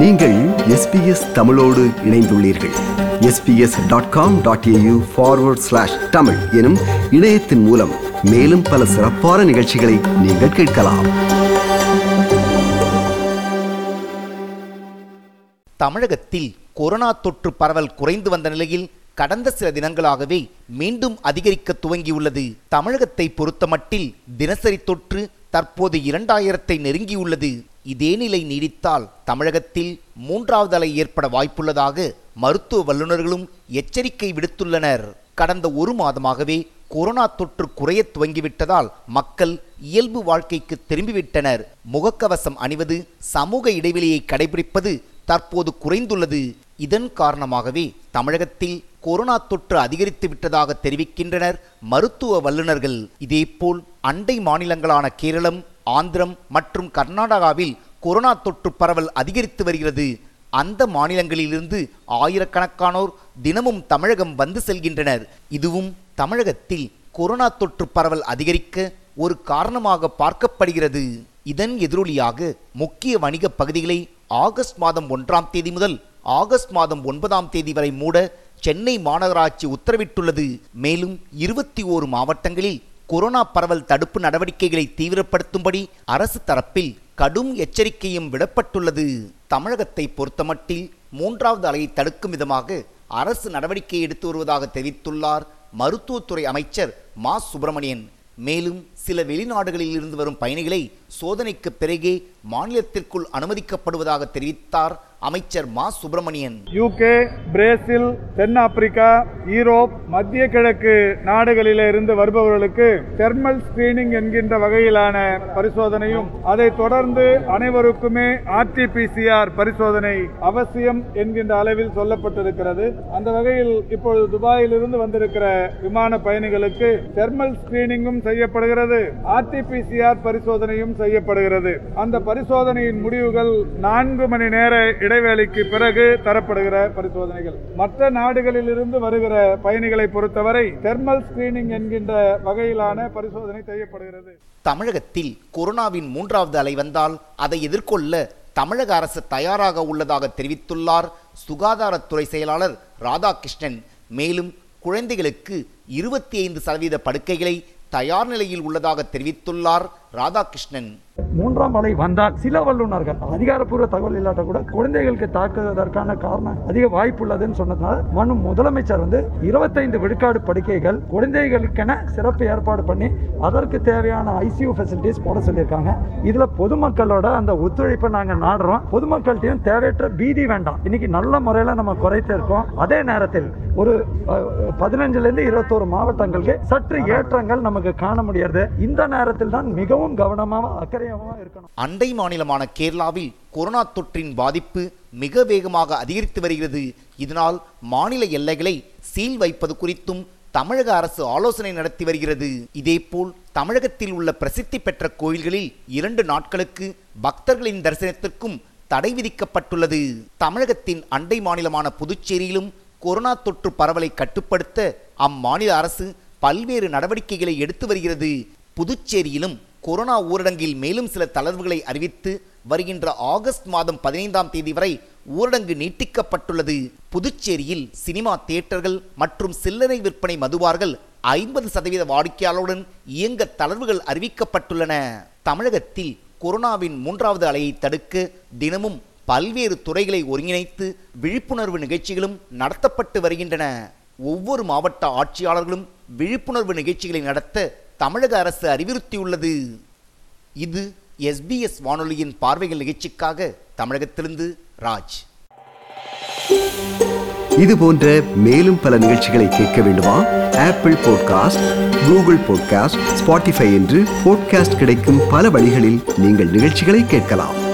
நீங்கள் எஸ்பிஎஸ் தமிழோடு இணைந்துள்ளீர்கள் SBS dot com dot AU forward slash Tamil எனும் இணையத்தின் மூலம் மேலும் பல சிறப்பான நிகழ்ச்சிகளை நீங்கள் கேட்கலாம் தமிழகத்தில் கொரோனா தொற்று பரவல் குறைந்து வந்த நிலையில் கடந்த சில தினங்களாகவே மீண்டும் அதிகரிக்க துவங்கியுள்ளது தமிழகத்தை பொறுத்தமட்டில் தினசரி தொற்று தற்போது இரண்டாயிரத்தை நெருங்கியுள்ளது இதே நிலை நீடித்தால் தமிழகத்தில் மூன்றாவது அலை ஏற்பட வாய்ப்புள்ளதாக மருத்துவ வல்லுநர்களும் எச்சரிக்கை விடுத்துள்ளனர் கடந்த ஒரு மாதமாகவே கொரோனா தொற்று குறையத் துவங்கிவிட்டதால் மக்கள் இயல்பு வாழ்க்கைக்கு திரும்பிவிட்டனர் முகக்கவசம் அணிவது சமூக இடைவெளியை கடைபிடிப்பது தற்போது குறைந்துள்ளது இதன் காரணமாகவே தமிழகத்தில் கொரோனா தொற்று அதிகரித்து விட்டதாக தெரிவிக்கின்றனர் மருத்துவ வல்லுநர்கள் இதேபோல் அண்டை மாநிலங்களான கேரளம் ஆந்திரம் மற்றும் கர்நாடகாவில் கொரோனா தொற்று பரவல் அதிகரித்து வருகிறது அந்த மாநிலங்களிலிருந்து ஆயிரக்கணக்கானோர் தினமும் தமிழகம் வந்து செல்கின்றனர் இதுவும் தமிழகத்தில் கொரோனா தொற்று பரவல் அதிகரிக்க ஒரு காரணமாக பார்க்கப்படுகிறது இதன் எதிரொலியாக முக்கிய வணிக பகுதிகளை ஆகஸ்ட் மாதம் ஒன்றாம் தேதி முதல் ஆகஸ்ட் மாதம் ஒன்பதாம் தேதி வரை மூட சென்னை மாநகராட்சி உத்தரவிட்டுள்ளது மேலும் இருபத்தி ஓரு மாவட்டங்களில் கொரோனா பரவல் தடுப்பு நடவடிக்கைகளை தீவிரப்படுத்தும்படி அரசு தரப்பில் கடும் எச்சரிக்கையும் விடப்பட்டுள்ளது தமிழகத்தை பொறுத்தமட்டில் மூன்றாவது அலையை தடுக்கும் விதமாக அரசு நடவடிக்கை எடுத்து வருவதாக தெரிவித்துள்ளார் மருத்துவத்துறை அமைச்சர் மா சுப்பிரமணியன் மேலும் சில வெளிநாடுகளில் இருந்து வரும் பயணிகளை சோதனைக்கு பிறகே மாநிலத்திற்குள் அனுமதிக்கப்படுவதாக தெரிவித்தார் அமைச்சர் மா சுப்பிரமணியன் யூகே பிரேசில் தென்னாப்பிரிக்கா ஈரோப் மத்திய கிழக்கு நாடுகளில் இருந்து வருபவர்களுக்கு தெர்மல் ஸ்கிரீனிங் என்கின்ற வகையிலான பரிசோதனையும் அதை தொடர்ந்து அனைவருக்குமே ஆர்டிபிசிஆர் பரிசோதனை அவசியம் என்கின்ற அளவில் சொல்லப்பட்டிருக்கிறது அந்த வகையில் இப்பொழுது துபாயில் இருந்து வந்திருக்கிற விமான பயணிகளுக்கு தெர்மல் ஸ்கிரீனிங்கும் செய்யப்படுகிறது ஆர்டிபிசிஆர் பரிசோதனையும் செய்யப்படுகிறது அந்த பரிசோதனையின் முடிவுகள் நான்கு மணி நேர இடைவேளைக்கு பிறகு தரப்படுகிற பரிசோதனைகள் மற்ற நாடுகளில் இருந்து வருகிற பயணிகளை பொறுத்தவரை தெர்மல் ஸ்கிரீனிங் என்கின்ற வகையிலான பரிசோதனை செய்யப்படுகிறது தமிழகத்தில் கொரோனாவின் மூன்றாவது அலை வந்தால் அதை எதிர்கொள்ள தமிழக அரசு தயாராக உள்ளதாக தெரிவித்துள்ளார் சுகாதாரத்துறை செயலாளர் ராதாகிருஷ்ணன் மேலும் குழந்தைகளுக்கு இருபத்தி ஐந்து சதவீத படுக்கைகளை தயார் நிலையில் உள்ளதாக தெரிவித்துள்ளார் ராதாகிருஷ்ணன் மூன்றாம் அலை வந்தால் சில வல்லுநர்கள் அதிகாரப்பூர்வ தகவல் இல்லாட்ட கூட குழந்தைகளுக்கு தாக்குவதற்கான காரணம் அதிக வாய்ப்பு உள்ளதுன்னு சொன்னதுனால மனு முதலமைச்சர் வந்து இருபத்தைந்து விழுக்காடு படுக்கைகள் குழந்தைகளுக்கென சிறப்பு ஏற்பாடு பண்ணி அதற்கு தேவையான ஐசியூ ஃபெசிலிட்டிஸ் போட சொல்லியிருக்காங்க இதுல பொதுமக்களோட அந்த ஒத்துழைப்பை நாங்க நாடுறோம் பொதுமக்கள்கிட்டயும் தேவையற்ற பீதி வேண்டாம் இன்னைக்கு நல்ல முறையில நம்ம குறைத்து இருக்கோம் அதே நேரத்தில் ஒரு பதினஞ்சுல இருந்து இருபத்தோரு மாவட்டங்களுக்கு சற்று ஏற்றங்கள் நமக்கு காண முடியாது இந்த நேரத்தில் தான் மிகவும் கவனமாக அக்கறையாக இருக்கணும் அண்டை மாநிலமான கேரளாவில் கொரோனா தொற்றின் பாதிப்பு மிக வேகமாக அதிகரித்து வருகிறது இதனால் மாநில எல்லைகளை சீல் வைப்பது குறித்தும் தமிழக அரசு ஆலோசனை நடத்தி வருகிறது இதேபோல் தமிழகத்தில் உள்ள பிரசித்தி பெற்ற கோயில்களில் இரண்டு நாட்களுக்கு பக்தர்களின் தரிசனத்திற்கும் தடை விதிக்கப்பட்டுள்ளது தமிழகத்தின் அண்டை மாநிலமான புதுச்சேரியிலும் கொரோனா தொற்று பரவலை கட்டுப்படுத்த அம்மாநில அரசு பல்வேறு நடவடிக்கைகளை எடுத்து வருகிறது புதுச்சேரியிலும் கொரோனா ஊரடங்கில் மேலும் சில தளர்வுகளை அறிவித்து வருகின்ற ஆகஸ்ட் மாதம் பதினைந்தாம் தேதி வரை ஊரடங்கு நீட்டிக்கப்பட்டுள்ளது புதுச்சேரியில் சினிமா தியேட்டர்கள் மற்றும் சில்லறை விற்பனை மதுபார்கள் ஐம்பது சதவீத வாடிக்கையாளருடன் இயங்க தளர்வுகள் அறிவிக்கப்பட்டுள்ளன தமிழகத்தில் கொரோனாவின் மூன்றாவது அலையை தடுக்க தினமும் பல்வேறு துறைகளை ஒருங்கிணைத்து விழிப்புணர்வு நிகழ்ச்சிகளும் நடத்தப்பட்டு வருகின்றன ஒவ்வொரு மாவட்ட ஆட்சியாளர்களும் விழிப்புணர்வு நிகழ்ச்சிகளை நடத்த தமிழக அரசு அறிவுறுத்தியுள்ளது இது எஸ்பிஎஸ் வானொலியின் பார்வைகள் நிகழ்ச்சிக்காக தமிழகத்திலிருந்து ராஜ் இது போன்ற மேலும் பல நிகழ்ச்சிகளை கேட்க வேண்டுமா Apple podcast Google podcast Spotify என்று பாட்காஸ்ட் கிடைக்கும் பல வழிகளில் நீங்கள் நிகழ்ச்சிகளை கேட்கலாம்